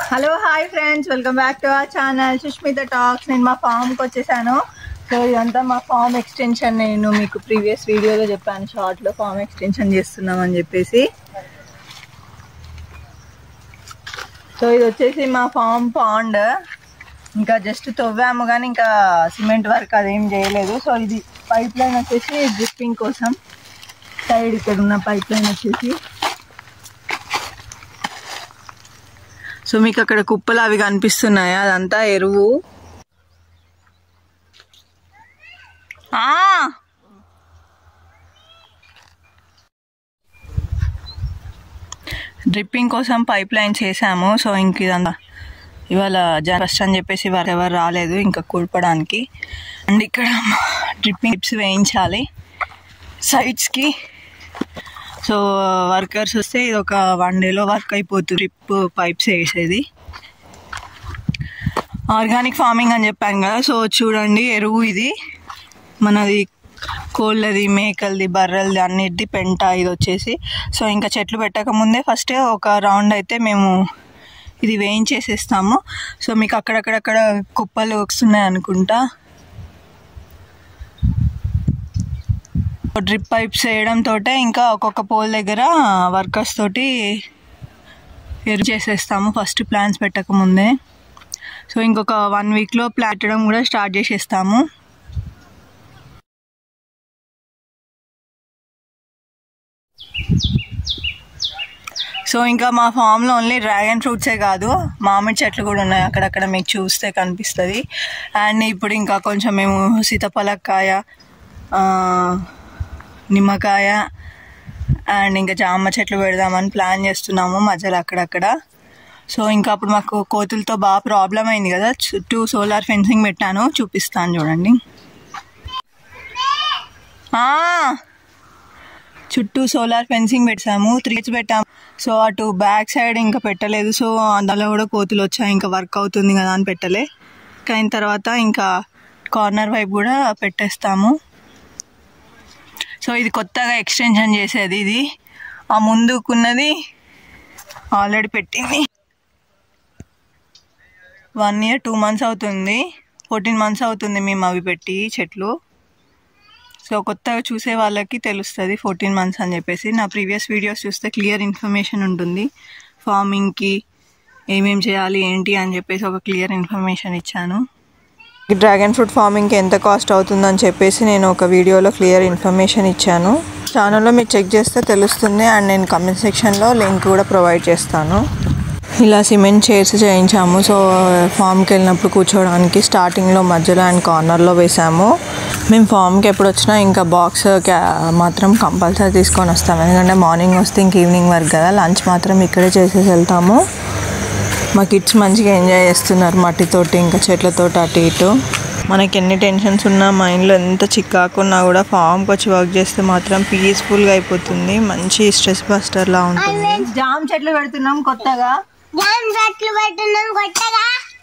Hello hi friends welcome back to our channel Sushmita talks నేను మా ఫామ్కి వచ్చేసాను సో ఇదంతా మా ఫామ్ ఎక్స్టెన్షన్ నేను మీకు ప్రీవియస్ వీడియోలో చెప్పాను షార్ట్లో ఫామ్ ఎక్స్టెన్షన్ చేస్తున్నామని చెప్పేసి సో ఇది వచ్చేసి మా ఫామ్ పాండ్ ఇంకా జస్ట్ తవ్వాము కానీ ఇంకా సిమెంట్ వర్క్ అదేం చేయలేదు సో ఇది పైప్ లైన్ వచ్చేసి డ్రిప్పింగ్ కోసం సైడ్ ఇక్కడ ఉన్న పైప్ లైన్ వచ్చేసి సో మీకు అక్కడ కుప్పలు అవి కనిపిస్తున్నాయా అదంతా ఎరువు ఆ! డ్రిప్పింగ్ కోసం పైప్ లైన్ చేసాము సో ఇంక ఇదంతా ఇవాళ జన ఫస్ట్ అని చెప్పేసి వారు ఎవరు రాలేదు ఇంకా కూడపడానికి అండ్ ఇక్కడ డ్రిప్పింగ్ టిప్స్ వేయించాలి సైడ్స్కి సో వర్కర్స్ వస్తే ఇది ఒక వన్ డేలో వర్క్ అయిపోతుంది డ్రిప్ పైప్స్ వేసేది ఆర్గానిక్ ఫార్మింగ్ అని చెప్పాను కదా సో చూడండి ఎరువు ఇది మనది కోళ్ళది మేకలది బర్రెలది అన్నిటిది పెంట ఇది వచ్చేసి సో ఇంకా చెట్లు పెట్టక ముందే ఫస్ట్ ఒక రౌండ్ అయితే మేము ఇది వేయించేసేస్తాము సో మీకు అక్కడక్కడక్కడ కుప్పలు వస్తున్నాయి అనుకుంటా డ్రిప్ పైప్స్ వేయడంతో ఇంకా ఒక్కొక్క పోల్ దగ్గర వర్కర్స్ తోటి ఎరు చేసేస్తాము ఫస్ట్ ప్లాన్స్ పెట్టక ముందే సో ఇంకొక వన్ వీక్లో పెట్టడం కూడా స్టార్ట్ చేసేస్తాము సో ఇంకా మా ఫామ్లో ఓన్లీ డ్రాగన్ ఫ్రూట్సే కాదు మామిడి చెట్లు కూడా ఉన్నాయి అక్కడక్కడ మీకు చూస్తే కనిపిస్తుంది అండ్ ఇప్పుడు ఇంకా కొంచెం మేము సీతాఫలకాయ ఆ, నిమ్మకాయ అండ్ ఇంకా జామ చెట్లు పెడదామని ప్లాన్ చేస్తున్నాము మధ్యలో అక్కడక్కడ సో ఇంకా అప్పుడు మాకు కోతులతో బాగా ప్రాబ్లం అయింది కదా చుట్టూ సోలార్ ఫెన్సింగ్ పెట్టాను చూపిస్తాను చూడండి ఆ, చుట్టూ సోలార్ ఫెన్సింగ్ పెట్టాము త్రీస్ పెట్టాము సో అటు బ్యాక్ సైడ్ ఇంకా పెట్టలేదు సో అందులో కూడా కోతులు వచ్చాయి ఇంకా వర్క్ అవుతుంది కదా అని పెట్టలే కానీ తర్వాత ఇంకా కార్నర్ వైపు కూడా పెట్టేస్తాము సో ఇది కొత్తగా ఎక్స్టెన్షన్ చేసేది ఇది ఆ ముందుకున్నది ఆల్రెడీ పెట్టింది వన్ ఇయర్ టూ మంత్స్ అవుతుంది ఫోర్టీన్ మంత్స్ అవుతుంది మేము అవి పెట్టి చెట్లు సో కొత్తగా చూసే వాళ్ళకి తెలుస్తుంది ఫోర్టీన్ మంత్స్ అని చెప్పేసి నా ప్రీవియస్ వీడియోస్ చూస్తే క్లియర్ ఇన్ఫర్మేషన్ ఉంటుంది ఫార్మింగ్కి ఏమేం చేయాలి ఏంటి అని చెప్పేసి ఒక క్లియర్ ఇన్ఫర్మేషన్ ఇచ్చాను డ్రాగన్ ఫ్రూట్ ఫార్మింగ్కి ఎంత కాస్ట్ అవుతుందని చెప్పేసి నేను ఒక వీడియోలో క్లియర్ ఇన్ఫర్మేషన్ ఇచ్చాను ఛానల్లో మీరు చెక్ చేస్తే తెలుస్తుంది అండ్ నేను కమెంట్ సెక్షన్లో లింక్ కూడా ప్రొవైడ్ చేస్తాను ఇలా సిమెంట్ చైర్స్ చేయించాము సో ఫామ్కి వెళ్ళినప్పుడు కూర్చోవడానికి స్టార్టింగ్లో మధ్యలో అండ్ కార్నర్లో వేసాము మేము ఫామ్కి ఎప్పుడు వచ్చినా ఇంకా బాక్స్ మాత్రం కంపల్సరీ తీసుకొని వస్తాము ఎందుకంటే మార్నింగ్ వస్తే ఇంక ఈవినింగ్ వరకు కదా లంచ్ మాత్రం ఇక్కడే చేసేసి వెళ్తాము మా కిడ్స్ మంచిగా ఎంజాయ్ చేస్తున్నారు మట్టితోటి ఇంకా చెట్లతోటి అటు ఇటు మనకి ఎన్ని టెన్షన్స్ ఉన్నా మైండ్లో ఎంత చిక్కాకున్నా కూడా ఫామ్కి వచ్చి వర్క్ చేస్తే మాత్రం పీస్ఫుల్గా అయిపోతుంది మంచి స్ట్రెస్ బస్టర్లా ఉంటుంది జామ్ చెట్లు పెడుతున్నాం కొత్తగా జామ్ చెట్లు పెట్టున్నాం కొత్తగా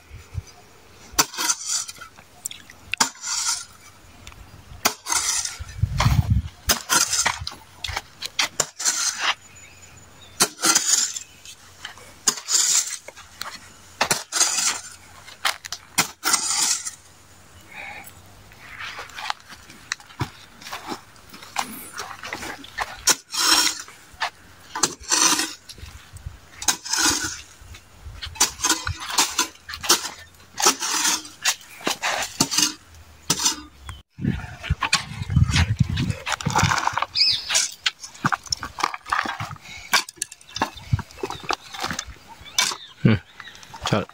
చాలు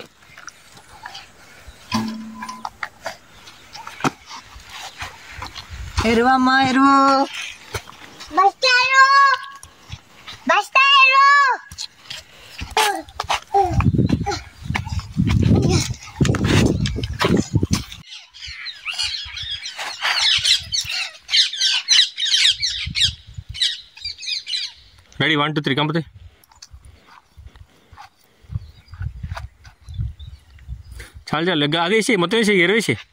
ఎరువమ్మా ఎరువు బస్తారు బస్తారు రెడీ వన్ టూ త్రీ కంపతి చాలు చాలు లెగ్గ అది వేసి మొత్తం వేసి ఎరువు వేసి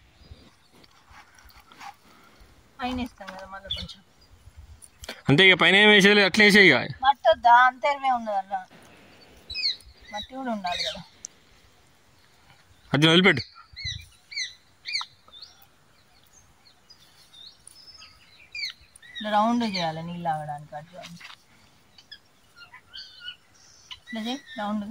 పైన ఇస్తాం కదా మళ్ళీ కొంచెం అంతే ఇక పైన ఏం వేసేది అట్లా వేసే ఇక మట్టి వద్దా అంత ఎరువే ఉన్నది అలా మట్టి కూడా ఉండాలి కదా అర్జున్ వదిలిపెట్టు ఇట్లా రౌండ్ చేయాలి నీళ్ళు ఆగడానికి అర్జున్ ఇట్లా చేయి రౌండ్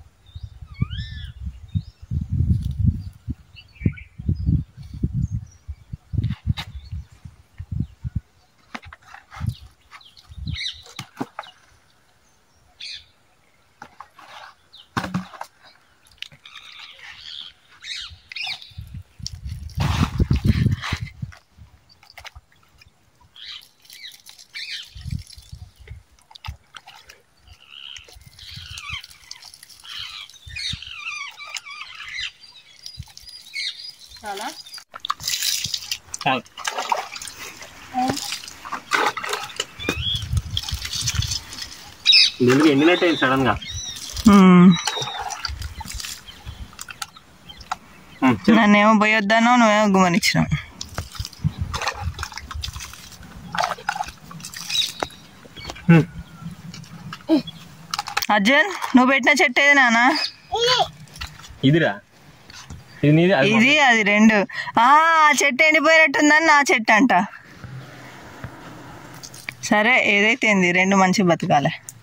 చాలా చాలు ఎందుకు ఎండినట్టు అయింది సడన్గా నన్నేమో పోయొద్దానో నువ్వేమో గుమ్మనిచ్చినావు అర్జున్ నువ్వు పెట్టిన చెట్టు ఏది నానా ఇదిరా ఇది నీది అది ఇది అది రెండు ఆ ఆ చెట్టు ఎండిపోయినట్టుందని నా చెట్టు అంట సరే ఏదైతే ఏంది రెండు మంచి బతకాలి